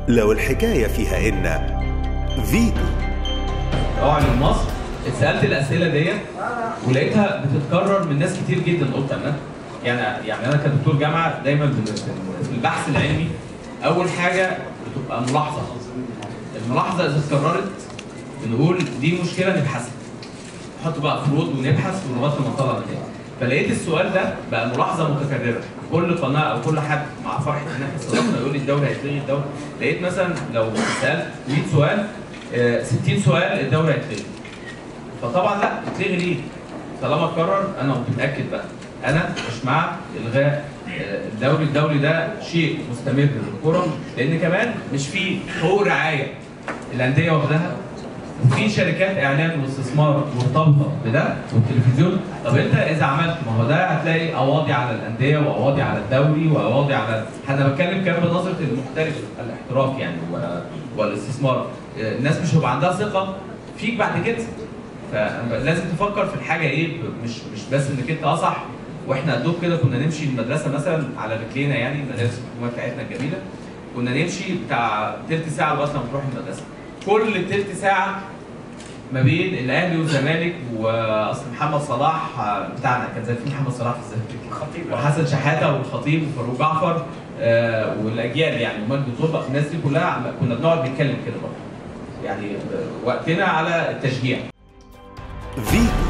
لو الحكاية فيها إن فيتو اعلن مصر اتسالت الاسئله ديت ولقيتها بتتكرر من ناس كتير جدا قلت انا يعني يعني انا كدكتور جامعه دايما بن- بن- في البحث العلمي اول حاجه بتبقى ملاحظه الملاحظه اذا اتكررت بنقول دي مشكله نبحثها نحط بقى فروض ونبحث ولغايه ما نطلع نتائج فلقيت السؤال ده بقى ملاحظه متكرره كل قناه او كل حد مع فرحه ان احنا استضفنا يقول لي الدوري هيتلغي الدوري لقيت مثلا لو سالت 100 سؤال آه، 60 سؤال الدوري هيتلغي فطبعا لا اتلغي ليه؟ طالما اتكرر انا قمت متاكد بقى انا مش مع الغاء آه، الدوري الدوري ده شيء مستمر للكره لان كمان مش فيه حقوق رعايه الانديه واخداها في شركات اعلان واستثمار مرتبطه بده والتلفزيون طب انت اذا عملت ما هو ده هتلاقي قواضي على الانديه وقواضي على الدوري وقواضي على انا بتكلم كمان بنظره المحترف الاحتراف يعني و- والاستثمار اه، الناس مش هيبقى عندها ثقه فيك بعد كده فلازم تفكر في الحاجه ايه ب- مش مش بس انك انت اه صح واحنا قدوك كده كنا نمشي المدرسه مثلا على رجلينا يعني المدارس الحكوميه بتاعتنا الجميله كنا نمشي بتاع تلت ساعه لغايه لما نروح المدرسه كل تلت ساعه ما بين الاهلي والزمالك واصل محمد صلاح آه، بتاعنا كان زي في محمد صلاح في الزمالك وحسن شحاته والخطيب وفاروق جعفر آه، والاجيال يعني ومجدي طلبه الناس دي كلها عم- كنا بنقعد نتكلم كده برضه يعني آه، وقتنا على التشجيع فيتو